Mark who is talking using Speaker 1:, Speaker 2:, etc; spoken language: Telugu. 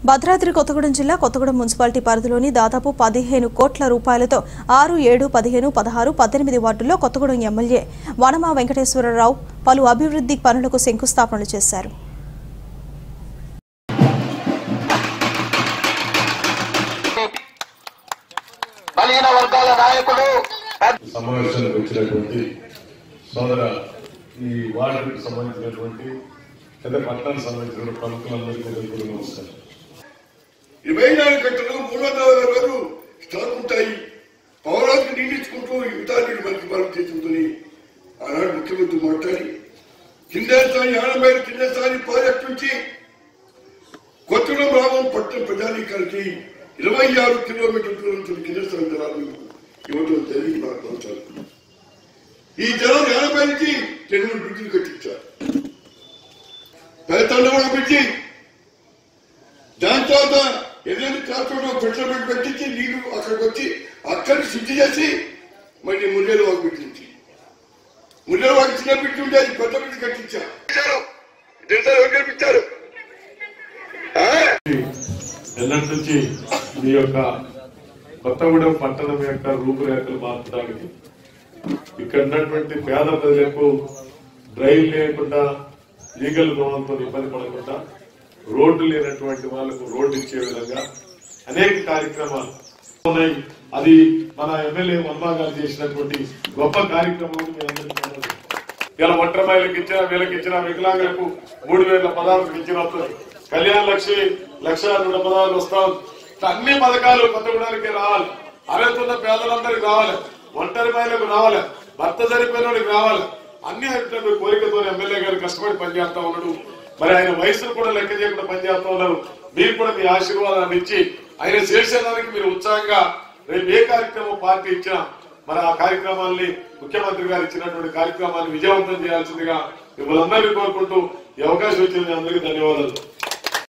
Speaker 1: భద్రాద్రి కొత్తగూడెం జిల్లా కొత్తగూడెం మున్సిపాలిటీ పరిధిలోని దాదాపు పదిహేను కోట్ల రూపాయలతో ఆరు ఏడు పదిహేను పదహారు పద్దెనిమిది వార్డుల్లో కొత్తగూడెం ఎమ్మెల్యే వనమా వెంకటేశ్వరరావు పలు అభివృద్ధి పనులకు శంకుస్థాపనలు చేశారు
Speaker 2: బలహీన వర్గాల నాయకుడు
Speaker 3: సమావేశానికి వచ్చినటువంటి సోదర ఈ వార్డుకి సంబంధించినటువంటి పెద్ద పట్టణానికి సంబంధించిన ప్రముఖులందరికీ కూడా నమస్కారం
Speaker 4: ఇరవై నాలుగు గంటలు మూడు వందల అరవై రోజులు స్టాక్ ఉంటాయి పౌరాలకు నీటించుకుంటూ యువతా నీళ్ళు మనకి పాలన చేసుకుంటుంది ఆనాడు ముఖ్యమంత్రి మాట్లాడి కింద స్థాయి ఆనమైన కింద స్థాయి ప్రాజెక్టు నుంచి కొత్తగూడెం రామం పట్టణ ప్రజానీకానికి ఇరవై ఆరు కిలోమీటర్ల దూరం కింద స్థాయి జలాలు ఇవ్వడం జరిగింది మన ప్రభుత్వాలు ఈ జలం యానపై నుంచి తెలుగు బ్రిడ్జిలు కట్టించారు పెద్ద బ్రిడ్జి దాని తర్వాత ఏదైనా కాకుండా పెట్రోల్ పెట్టించి నీళ్లు అక్కడికి వచ్చి అక్కడికి శుద్ధి చేసి మళ్ళీ ముల్లెలు వాకు పెట్టించి ముల్లెలు వాకి చిన్న బిడ్డ ఉండేది పెద్ద బిడ్డ కట్టించారు తెలుసా ఎవరు కల్పించారు
Speaker 3: ఎన్నటి నుంచి మీ యొక్క కొత్తగూడెం పట్టణం యొక్క రూపురేఖలు మార్చడానికి ఇక్కడ ఉన్నటువంటి పేద ప్రజలకు డ్రైవ్ లేకుండా లీగల్ భవనంతో ఇబ్బంది పడకుండా రోడ్డు లేనటువంటి వాళ్ళకు రోడ్డు ఇచ్చే విధంగా అనేక కార్యక్రమాలు ఉన్నాయి అది మన ఎమ్మెల్యే వర్మ గారు చేసినటువంటి గొప్ప కార్యక్రమం మీ అందరికీ తెలుసు. ఇలా ఒంటరిమాయిలకు ఇచ్చిన వీళ్ళకి ఇచ్చిన వికలాంగులకు మూడు వేల పదహారులకు ఇచ్చిన వస్తుంది కళ్యాణ లక్ష్మి లక్ష నూట పదహారు వస్తాం అన్ని పథకాలు కొత్తగూడానికి రావాలి అర్హతున్న పేదలందరికీ రావాలి ఒంటరి మహిళలకు రావాలి భర్త చనిపోయిన వాళ్ళకి రావాలి అన్ని అంటే కోరికతో ఎమ్మెల్యే గారు కష్టపడి పనిచేస్తా ఉన్నాడు మరి ఆయన వయసును కూడా లెక్క చేయకుండా పనిచేస్తా ఉన్నారు మీరు కూడా మీ ఆశీర్వాదాన్ని ఇచ్చి ఆయన చేసేదానికి మీరు ఉత్సాహంగా రేపు ఏ కార్యక్రమం పార్టీ ఇచ్చినా మరి ఆ కార్యక్రమాల్ని ముఖ్యమంత్రి గారు ఇచ్చినటువంటి కార్యక్రమాన్ని విజయవంతం చేయాల్సిందిగా మిమ్మల్ని అందరినీ కోరుకుంటూ ఈ అవకాశం ఇచ్చిన మీ అందరికీ ధన్యవాదాలు